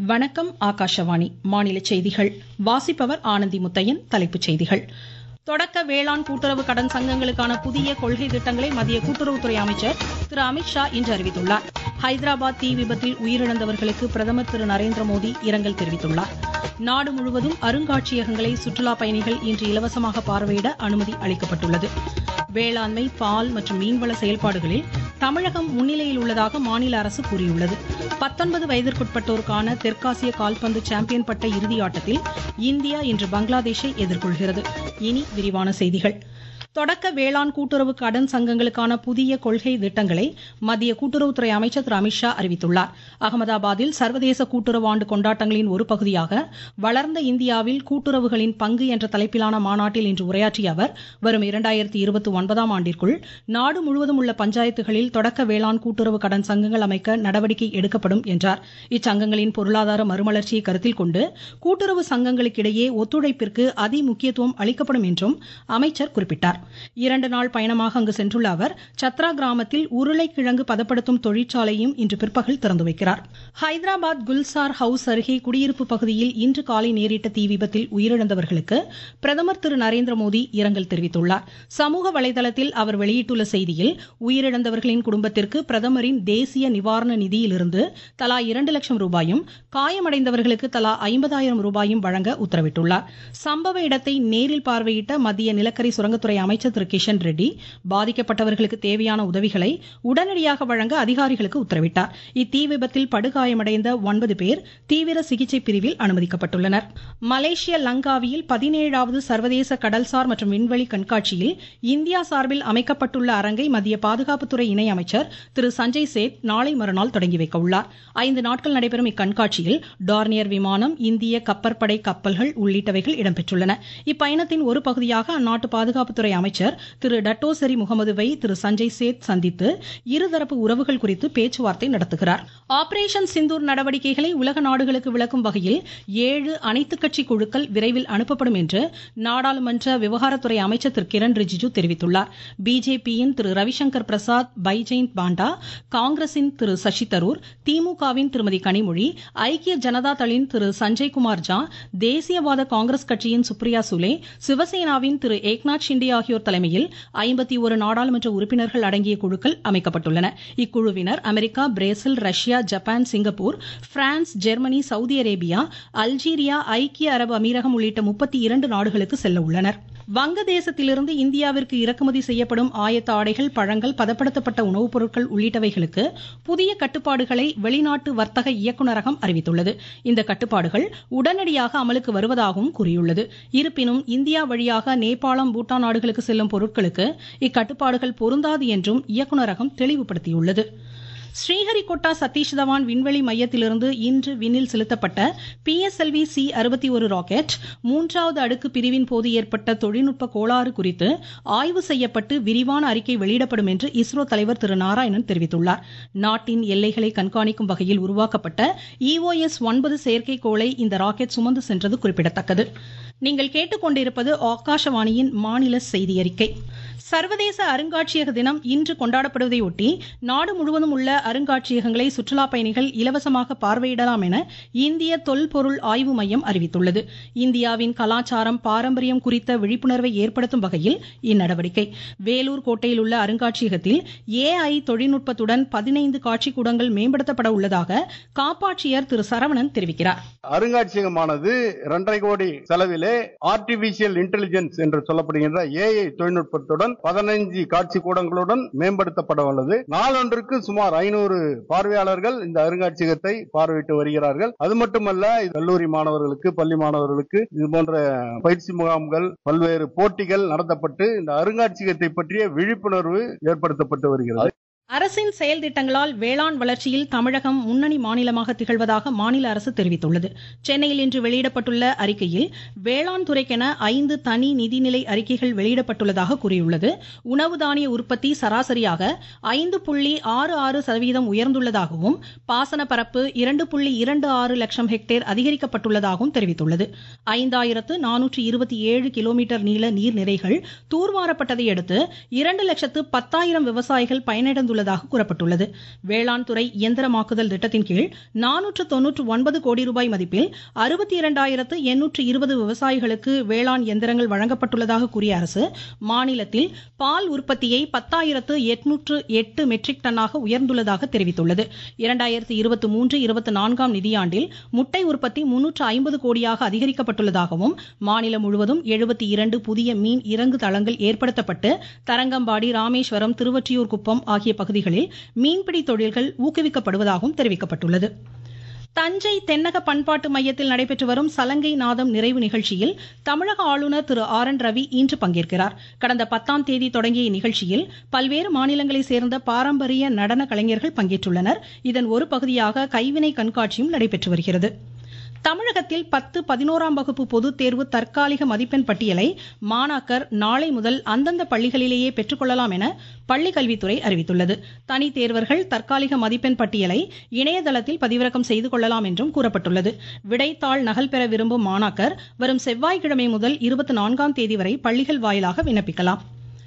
வணக்கம் ஆகாஷவாணி மாநில செய்திகள் வாசிப்பவர் ஆனந்தி முத்தையன் தலைப்புச் செய்திகள் தொடக்க வேளாண் கூட்டுறவு கடன் சங்கங்களுக்கான புதிய கொள்கை திட்டங்களை மத்திய கூட்டுறவுத்துறை அமைச்சர் திரு அமித்ஷா இன்று அறிவித்துள்ளார் ஹைதராபாத் தீ விபத்தில் உயிரிழந்தவர்களுக்கு பிரதமர் திரு நரேந்திர மோடி இரங்கல் தெரிவித்துள்ளார் நாடு முழுவதும் அருங்காட்சியகங்களை சுற்றுலா பயணிகள் இன்று இலவசமாக பார்வையிட அனுமதி அளிக்கப்பட்டுள்ளது வேளாண்மை பால் மற்றும் மீன்வள செயல்பாடுகளில் தமிழகம் முன்னிலையில் உள்ளதாக மாநில அரசு கூறியுள்ளது பத்தொன்பது வயதிற்குட்பட்டோருக்கான தெற்காசிய கால்பந்து சாம்பியன் பட்ட இறுதி ஆட்டத்தில் இந்தியா இன்று பங்களாதேஷை எதிர்கொள்கிறது இனி விரிவான செய்திகள் தொடக்க வேளாண் கூட்டுறவு கடன் சங்கங்களுக்கான புதிய கொள்கை திட்டங்களை மத்திய கூட்டுறவுத்துறை அமைச்சர் திரு அமித்ஷா அறிவித்துள்ளார் அகமதாபாத்தில் சர்வதேச கூட்டுறவு ஆண்டு கொண்டாட்டங்களின் ஒரு பகுதியாக வளர்ந்த இந்தியாவில் கூட்டுறவுகளின் பங்கு என்ற தலைப்பிலான மாநாட்டில் இன்று உரையாற்றிய அவர் வரும் இரண்டாயிரத்தி இருபத்தி ஒன்பதாம் ஆண்டிற்குள் நாடு முழுவதும் உள்ள பஞ்சாயத்துகளில் தொடக்க வேளாண் கூட்டுறவு கடன் சங்கங்கள் அமைக்க நடவடிக்கை எடுக்கப்படும் என்றார் இச்சங்கங்களின் பொருளாதார மறுமலர்ச்சியை கருத்தில் கொண்டு கூட்டுறவு சங்கங்களுக்கிடையே ஒத்துழைப்பிற்கு அதி முக்கியத்துவம் அளிக்கப்படும் என்றும் அமைச்சர் குறிப்பிட்டார் இரண்டு நாள் பயணமாக அங்கு சென்றுள்ள அவர் சத்ரா கிராமத்தில் உருளைக்கிழங்கு பதப்படுத்தும் தொழிற்சாலையும் இன்று பிற்பகல் திறந்து வைக்கிறார் ஹைதராபாத் குல்சார் ஹவுஸ் அருகே குடியிருப்பு பகுதியில் இன்று காலை நேரிட்ட தீ விபத்தில் உயிரிழந்தவர்களுக்கு பிரதமர் திரு நரேந்திர மோடி இரங்கல் தெரிவித்துள்ளார் சமூக வலைதளத்தில் அவர் வெளியிட்டுள்ள செய்தியில் உயிரிழந்தவர்களின் குடும்பத்திற்கு பிரதமரின் தேசிய நிவாரண நிதியிலிருந்து தலா இரண்டு லட்சம் ரூபாயும் காயமடைந்தவர்களுக்கு தலா ஐம்பதாயிரம் ரூபாயும் வழங்க உத்தரவிட்டுள்ளார் சம்பவ இடத்தை நேரில் பார்வையிட்ட மத்திய நிலக்கரி சுரங்கத்துறை அமைச்சர் திரு கிஷன் ரெட்டி பாதிக்கப்பட்டவர்களுக்கு தேவையான உதவிகளை உடனடியாக வழங்க அதிகாரிகளுக்கு உத்தரவிட்டார் இத்தீ விபத்தில் படுகாயமடைந்த ஒன்பது பேர் தீவிர சிகிச்சை பிரிவில் அனுமதிக்கப்பட்டுள்ளனர் மலேசிய லங்காவியில் பதினேழாவது சர்வதேச கடல்சார் மற்றும் விண்வெளி கண்காட்சியில் இந்தியா சார்பில் அமைக்கப்பட்டுள்ள அரங்கை மத்திய பாதுகாப்புத்துறை இணை அமைச்சர் திரு சஞ்சய் சேத் நாளை மறுநாள் தொடங்கி வைக்க உள்ளார் ஐந்து நாட்கள் நடைபெறும் இக்கண்காட்சியில் டார்னியர் விமானம் இந்திய கப்பற்படை கப்பல்கள் உள்ளிட்டவைகள் இடம்பெற்றுள்ளன இப்பயணத்தின் ஒரு பகுதியாக அந்நாட்டு பாதுகாப்புத்துறை அமைச்சர் திரு டட்டோசரி முகமதுவை திரு சஞ்சய் சேத் சந்தித்து இருதரப்பு உறவுகள் குறித்து பேச்சுவார்த்தை நடத்துகிறார் ஆபரேஷன் சிந்தூர் நடவடிக்கைகளை உலக நாடுகளுக்கு விளக்கும் வகையில் ஏழு அனைத்துக் கட்சி குழுக்கள் விரைவில் அனுப்பப்படும் என்று நாடாளுமன்ற விவகாரத்துறை அமைச்சர் திரு கிரண் ரிஜிஜு தெரிவித்துள்ளார் பிஜேபியின் திரு ரவிசங்கர் பிரசாத் பைஜெயந்த் பாண்டா காங்கிரசின் திரு சசி தரூர் திமுகவின் திருமதி கனிமொழி ஐக்கிய ஜனதா தளின் திரு சஞ்சய்குமார் ஜா தேசியவாத காங்கிரஸ் கட்சியின் சுப்ரியா சுலே சிவசேனாவின் திரு ஏக்நாத் ஷிண்டே ஆகியோர் தலைமையில் ஐம்பத்தி ஒரு நாடாளுமன்ற உறுப்பினர்கள் அடங்கிய குழுக்கள் அமைக்கப்பட்டுள்ளன இக்குழுவினர் America Brazil Russia Japan Singapore France Germany Saudi Arabia Algeria ஐக்கிய அரபு அமீரகம் உள்ளிட்ட முப்பத்தி இரண்டு நாடுகளுக்கு செல்ல உள்ளனர் வங்கதேசத்திலிருந்து இந்தியாவிற்கு இறக்குமதி செய்யப்படும் ஆயத்த ஆடைகள் பழங்கள் பதப்படுத்தப்பட்ட உணவுப் பொருட்கள் உள்ளிட்டவைகளுக்கு புதிய கட்டுப்பாடுகளை வெளிநாட்டு வர்த்தக இயக்குநரகம் அறிவித்துள்ளது இந்த கட்டுப்பாடுகள் உடனடியாக அமலுக்கு வருவதாகவும் கூறியுள்ளது இருப்பினும் இந்தியா வழியாக நேபாளம் பூட்டான் நாடுகளுக்கு செல்லும் பொருட்களுக்கு இக்கட்டுப்பாடுகள் பொருந்தாது என்றும் இயக்குநரகம் தெளிவுபடுத்தியுள்ளது ஸ்ரீஹரிகோட்டா சதீஷ் தவான் விண்வெளி மையத்திலிருந்து இன்று விண்ணில் செலுத்தப்பட்ட P S L V C அறுபத்தி ஒரு ராக்கெட் மூன்றாவது அடுக்கு பிரிவின் போது ஏற்பட்ட தொழில்நுட்ப கோளாறு குறித்து ஆய்வு செய்யப்பட்டு விரிவான அறிக்கை வெளியிடப்படும் என்று இஸ்ரோ தலைவர் திரு நாராயணன் தெரிவித்துள்ளார் நாட்டின் எல்லைகளை கண்காணிக்கும் வகையில் உருவாக்கப்பட்ட இஓஎஸ் ஒன்பது செயற்கைக்கோளை இந்த ராக்கெட் சுமந்து சென்றது குறிப்பிடத்தக்கது நீங்கள் கேட்டுக்கொண்டிருப்பது ஆகாஷவாணியின் மாநில செய்தி அறிக்கை சர்வதேச அருங்காட்சியக தினம் இன்று கொண்டாடப்படுவதையொட்டி நாடு முழுவதும் உள்ள அருங்காட்சியகங்களை சுற்றுலா பயணிகள் இலவசமாக பார்வையிடலாம் என இந்திய தொல்பொருள் ஆய்வு மையம் அறிவித்துள்ளது இந்தியாவின் கலாச்சாரம் பாரம்பரியம் குறித்த விழிப்புணர்வை ஏற்படுத்தும் வகையில் இந்நடவடிக்கை வேலூர் கோட்டையில் உள்ள அருங்காட்சியகத்தில் ஏஐ தொழில்நுட்பத்துடன் பதினைந்து காட்சிக்கூடங்கள் மேம்படுத்தப்பட உள்ளதாக காப்பாட்சியர் திரு சரவணன் தெரிவிக்கிறார் அருங்காட்சியகமானது இரண்டரை கோடி செலவிலே ஆர்டிபிஷியல் இன்டெலிஜென்ஸ் என்று சொல்லப்படுகின்ற ஏஐ தொழில்நுட்பத்துடன் பதினைஞ்சு காட்சி கூடங்களுடன் மேம்படுத்தப்பட உள்ளது நாளொன்றுக்கு சுமார் ஐநூறு பார்வையாளர்கள் இந்த அருங்காட்சியகத்தை பார்வையிட்டு வருகிறார்கள் அது மட்டுமல்ல கல்லூரி மாணவர்களுக்கு பள்ளி மாணவர்களுக்கு இது போன்ற பயிற்சி முகாம்கள் பல்வேறு போட்டிகள் நடத்தப்பட்டு இந்த அருங்காட்சியகத்தை பற்றிய விழிப்புணர்வு ஏற்படுத்தப்பட்டு வருகிறது அரசின் செயல் திட்டங்களால் வேளாண் வளர்ச்சியில் தமிழகம் முன்னணி மாநிலமாக திகழ்வதாக மாநில அரசு தெரிவித்துள்ளது சென்னையில் இன்று வெளியிடப்பட்டுள்ள அறிக்கையில் வேளாண் துறைக்கென ஐந்து தனி நிதிநிலை அறிக்கைகள் வெளியிடப்பட்டுள்ளதாக கூறியுள்ளது உணவு தானிய உற்பத்தி சராசரியாக ஐந்து புள்ளி ஆறு ஆறு சதவீதம் உயர்ந்துள்ளதாகவும் பாசன பரப்பு இரண்டு புள்ளி இரண்டு ஆறு லட்சம் ஹெக்டேர் அதிகரிக்கப்பட்டுள்ளதாகவும் தெரிவித்துள்ளது ஐந்தாயிரத்து நானூற்று இருபத்தி ஏழு கிலோமீட்டர் நீள நீர்நிலைகள் தூர்வாரப்பட்டதை அடுத்து இரண்டு லட்சத்து பத்தாயிரம் விவசாயிகள் பயனடைந்துள்ள உயர்ந்துள்ளதாக கூறப்பட்டுள்ளது வேளாண் துறை இயந்திரமாக்குதல் திட்டத்தின் கீழ் நானூற்று தொன்னூற்று ஒன்பது கோடி ரூபாய் மதிப்பில் அறுபத்தி இரண்டாயிரத்து எண்ணூற்று இருபது விவசாயிகளுக்கு வேளாண் எந்திரங்கள் வழங்கப்பட்டுள்ளதாக கூறிய அரசு மாநிலத்தில் பால் உற்பத்தியை பத்தாயிரத்து எட்நூற்று எட்டு மெட்ரிக் டன்னாக உயர்ந்துள்ளதாக தெரிவித்துள்ளது இரண்டாயிரத்து இருபத்தி மூன்று இருபத்தி நான்காம் நிதியாண்டில் முட்டை உற்பத்தி முன்னூற்று ஐம்பது கோடியாக அதிகரிக்கப்பட்டுள்ளதாகவும் மாநிலம் முழுவதும் எழுபத்தி இரண்டு புதிய மீன் இறங்கு தளங்கள் ஏற்படுத்தப்பட்டு தரங்கம்பாடி ராமேஸ்வரம் திருவொற்றியூர் குப்பம் ஆகிய பகுதிகளில் மீன்பிடி தொழில்கள் ஊக்குவிக்கப்படுவதாகவும் தெரிவிக்கப்பட்டுள்ளது தஞ்சை தென்னக பண்பாட்டு மையத்தில் நடைபெற்று வரும் சலங்கை நாதம் நிறைவு நிகழ்ச்சியில் தமிழக ஆளுநர் திரு ஆர் என் ரவி இன்று பங்கேற்கிறார் கடந்த பத்தாம் தேதி தொடங்கிய இந்நிகழ்ச்சியில் பல்வேறு மாநிலங்களைச் சேர்ந்த பாரம்பரிய நடன கலைஞர்கள் பங்கேற்றுள்ளனர் இதன் ஒரு பகுதியாக கைவினை கண்காட்சியும் நடைபெற்று வருகிறது தமிழகத்தில் பத்து பதினோராம் வகுப்பு பொதுத் தேர்வு தற்காலிக மதிப்பெண் பட்டியலை மாணாக்கர் நாளை முதல் அந்தந்த பள்ளிகளிலேயே பெற்றுக்கொள்ளலாம் என பள்ளிக் கல்வித்துறை அறிவித்துள்ளது தனி தேர்வர்கள் தற்காலிக மதிப்பெண் பட்டியலை இணையதளத்தில் பதிவிறக்கம் செய்து கொள்ளலாம் என்றும் கூறப்பட்டுள்ளது விடைத்தாள் நகல் பெற விரும்பும் மாணாக்கர் வரும் செவ்வாய்க்கிழமை முதல் இருபத்தி நான்காம் தேதி வரை பள்ளிகள் வாயிலாக விண்ணப்பிக்கலாம்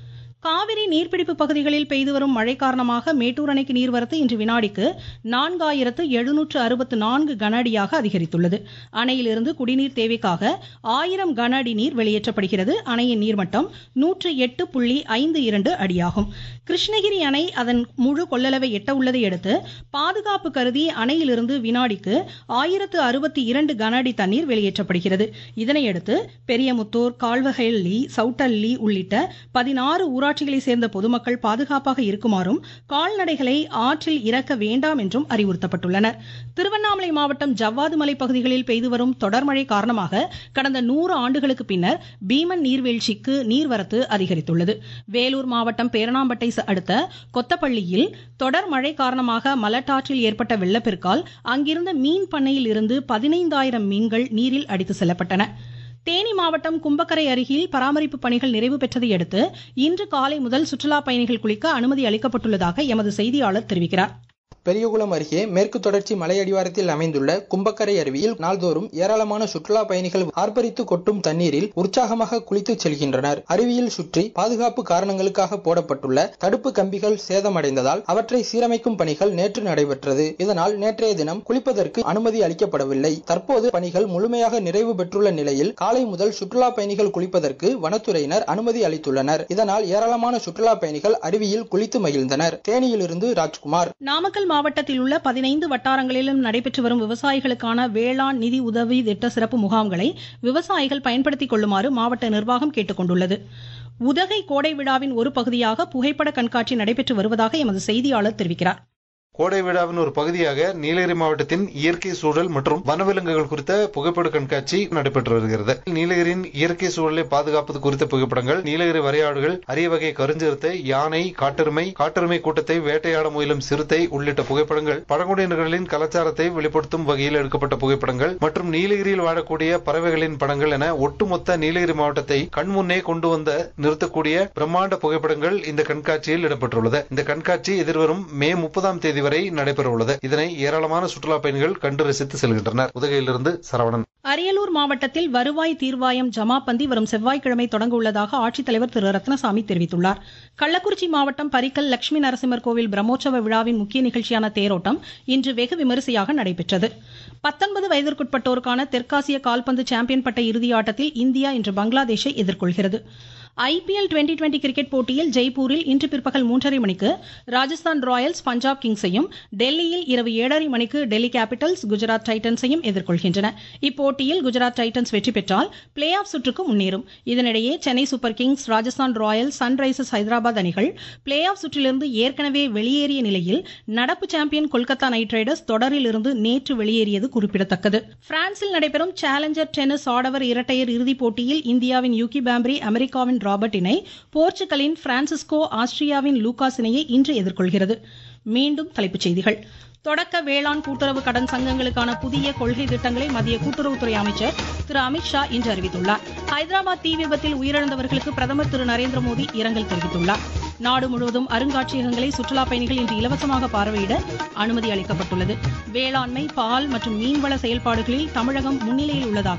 காவிரி நீர்பிடிப்பு பகுதிகளில் பெய்து வரும் மழை காரணமாக மேட்டூர் அணைக்கு நீர்வரத்து இன்று வினாடிக்கு நான்காயிரத்து எழுநூற்று அறுபத்து நான்கு கன அடியாக அதிகரித்துள்ளது அணையிலிருந்து குடிநீர் தேவைக்காக ஆயிரம் கன அடி நீர் வெளியேற்றப்படுகிறது அணையின் நீர்மட்டம் நூற்று எட்டு புள்ளி ஐந்து இரண்டு அடியாகும் கிருஷ்ணகிரி அணை அதன் முழு கொள்ளளவை எட்ட உள்ளதை அடுத்து பாதுகாப்பு கருதி அணையிலிருந்து வினாடிக்கு ஆயிரத்து அறுபத்தி இரண்டு கன அடி தண்ணீர் வெளியேற்றப்படுகிறது இதனையடுத்து பெரியமுத்தூர் கால்வகல்லி சவுட்டல்லி உள்ளிட்ட பதினாறு ஊராட்சிகளை சேர்ந்த பொதுமக்கள் பாதுகாப்பாக இருக்குமாறும் கால்நடைகளை ஆற்றில் இறக்க வேண்டாம் என்றும் அறிவுறுத்தப்பட்டுள்ளனர் திருவண்ணாமலை மாவட்டம் ஜவ்வாது மலை பகுதிகளில் பெய்து வரும் தொடர் மழை காரணமாக கடந்த நூறு ஆண்டுகளுக்கு பின்னர் பீமன் நீர்வீழ்ச்சிக்கு நீர்வரத்து அதிகரித்துள்ளது வேலூர் மாவட்டம் பேரணாம்பட்டை அடுத்த கொத்தப்பள்ளியில் தொடர் மழை காரணமாக மலட்டாற்றில் ஏற்பட்ட வெள்ளப்பெருக்கால் அங்கிருந்த மீன் பண்ணையில் இருந்து பதினைந்தாயிரம் மீன்கள் நீரில் அடித்து செல்லப்பட்டன தேனி மாவட்டம் கும்பக்கரை அருகில் பராமரிப்பு பணிகள் நிறைவு பெற்றதை அடுத்து இன்று காலை முதல் சுற்றுலா பயணிகள் குளிக்க அனுமதி அளிக்கப்பட்டுள்ளதாக எமது செய்தியாளர் தெரிவிக்கிறார் பெரியகுளம் அருகே மேற்கு தொடர்ச்சி மலையடிவாரத்தில் அமைந்துள்ள கும்பக்கரை அருவியில் நாள்தோறும் ஏராளமான சுற்றுலா பயணிகள் ஆர்ப்பரித்து கொட்டும் தண்ணீரில் உற்சாகமாக குளித்து செல்கின்றனர் அருவியில் சுற்றி பாதுகாப்பு காரணங்களுக்காக போடப்பட்டுள்ள தடுப்பு கம்பிகள் சேதமடைந்ததால் அவற்றை சீரமைக்கும் பணிகள் நேற்று நடைபெற்றது இதனால் நேற்றைய தினம் குளிப்பதற்கு அனுமதி அளிக்கப்படவில்லை தற்போது பணிகள் முழுமையாக நிறைவு பெற்றுள்ள நிலையில் காலை முதல் சுற்றுலா பயணிகள் குளிப்பதற்கு வனத்துறையினர் அனுமதி அளித்துள்ளனர் இதனால் ஏராளமான சுற்றுலா பயணிகள் அருவியில் குளித்து மகிழ்ந்தனர் தேனியிலிருந்து ராஜ்குமார் நாமக்கல் மாவட்டத்தில் உள்ள பதினைந்து வட்டாரங்களிலும் நடைபெற்று வரும் விவசாயிகளுக்கான வேளாண் நிதி உதவி திட்ட சிறப்பு முகாம்களை விவசாயிகள் பயன்படுத்திக் கொள்ளுமாறு மாவட்ட நிர்வாகம் கேட்டுக் கொண்டுள்ளது உதகை கோடை விழாவின் ஒரு பகுதியாக புகைப்பட கண்காட்சி நடைபெற்று வருவதாக எமது செய்தியாளர் தெரிவிக்கிறார் கோடை விழாவின் ஒரு பகுதியாக நீலகிரி மாவட்டத்தின் இயற்கை சூழல் மற்றும் வனவிலங்குகள் குறித்த புகைப்பட கண்காட்சி நடைபெற்று வருகிறது நீலகிரியின் இயற்கை சூழலை பாதுகாப்பது குறித்த புகைப்படங்கள் நீலகிரி வரையாடுகள் அரிய வகை கருஞ்சிறுத்தை யானை காட்டெருமை காட்டெருமை கூட்டத்தை வேட்டையாட முயலும் சிறுத்தை உள்ளிட்ட புகைப்படங்கள் பழங்குடியினர்களின் கலாச்சாரத்தை வெளிப்படுத்தும் வகையில் எடுக்கப்பட்ட புகைப்படங்கள் மற்றும் நீலகிரியில் வாழக்கூடிய பறவைகளின் படங்கள் என ஒட்டுமொத்த நீலகிரி மாவட்டத்தை கண்முன்னே கொண்டு வந்த நிறுத்தக்கூடிய பிரம்மாண்ட புகைப்படங்கள் இந்த கண்காட்சியில் இடம்பெற்றுள்ளது இந்த கண்காட்சி எதிர்வரும் மே முப்பதாம் தேதி வரை நடைபெற உள்ளது இதனை ஏராளமான சுற்றுலா பயணிகள் கண்டு ரசித்து செல்கின்றனர் உதகையிலிருந்து சரவணன் அரியலூர் மாவட்டத்தில் வருவாய் தீர்வாயம் ஜமாபந்தி வரும் செவ்வாய்க்கிழமை தொடங்க உள்ளதாக ஆட்சித்தலைவர் திரு ரத்னசாமி தெரிவித்துள்ளார் கள்ளக்குறிச்சி மாவட்டம் பரிக்கல் லட்சுமி நரசிம்மர் கோவில் பிரம்மோற்சவ விழாவின் முக்கிய நிகழ்ச்சியான தேரோட்டம் இன்று வெகு விமரிசையாக நடைபெற்றது பத்தொன்பது வயதிற்குட்பட்டோருக்கான தெற்காசிய கால்பந்து சாம்பியன் பட்ட இறுதி ஆட்டத்தில் இந்தியா இன்று பங்களாதேஷை எதிர்கொள்கிறது ஐபிஎல் டுவெண்டி டுவெண்டி கிரிக்கெட் போட்டியில் ஜெய்ப்பூரில் இன்று பிற்பகல் மூன்றரை மணிக்கு ராஜஸ்தான் ராயல்ஸ் பஞ்சாப் கிங்ஸையும் டெல்லியில் இரவு ஏழரை மணிக்கு டெல்லி கேபிட்டல்ஸ் குஜராத் டைட்டன்ஸையும் எதிர்கொள்கின்றன இப்போட்டியில் குஜராத் டைட்டன்ஸ் வெற்றி பெற்றால் பிளே ஆஃப் சுற்றுக்கு முன்னேறும் இதனிடையே Chennai Super Kings Rajasthan Royals Sunrisers Hyderabad அணிகள் பிளே ஆஃப் சுற்றிலிருந்து ஏற்கனவே வெளியேறிய நிலையில் நடப்பு சாம்பியன் கொல்கத்தா நைட் ரைடர்ஸ் தொடரில் இருந்து நேற்று வெளியேறியது குறிப்பிடத்தக்கது பிரான்சில் நடைபெறும் சேலஞ்சர் டென்னிஸ் ஆடவர் இரட்டையர் இறுதிப் போட்டியில் இந்தியாவின் யூகி பாம்ப்ரி அமெரிக்காவின் ராபர்ட் இணை போர்ச்சுகலின் பிரான்சிஸ்கோ ஆஸ்திரியாவின் லூகாஸ் இணையை இன்று எதிர்கொள்கிறது மீண்டும் தலைப்புச் செய்திகள் தொடக்க வேளாண் கூட்டுறவு கடன் சங்கங்களுக்கான புதிய கொள்கை திட்டங்களை மத்திய கூட்டுறவுத்துறை அமைச்சர் திரு அமித்ஷா இன்று அறிவித்துள்ளார் ஹைதராபாத் தீ விபத்தில் உயிரிழந்தவர்களுக்கு பிரதமர் திரு நரேந்திர மோடி இரங்கல் தெரிவித்துள்ளார் நாடு முழுவதும் அருங்காட்சியகங்களை சுற்றுலா பயணிகள் இன்று இலவசமாக பார்வையிட அனுமதி அளிக்கப்பட்டுள்ளது வேளாண்மை பால் மற்றும் மீன்வள செயல்பாடுகளில் தமிழகம் முன்னிலையில் உள்ளதாக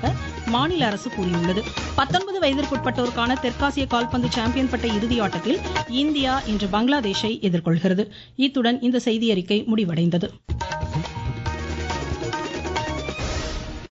மாநில அரசு கூறியுள்ளது பத்தொன்பது வயதிற்குட்பட்டோருக்கான தெற்காசிய கால்பந்து சாம்பியன் பட்ட இறுதி ஆட்டத்தில் இந்தியா இன்று பங்களாதேஷை எதிர்கொள்கிறது இத்துடன் இந்த செய்தியறிக்கை முடிவடைந்தது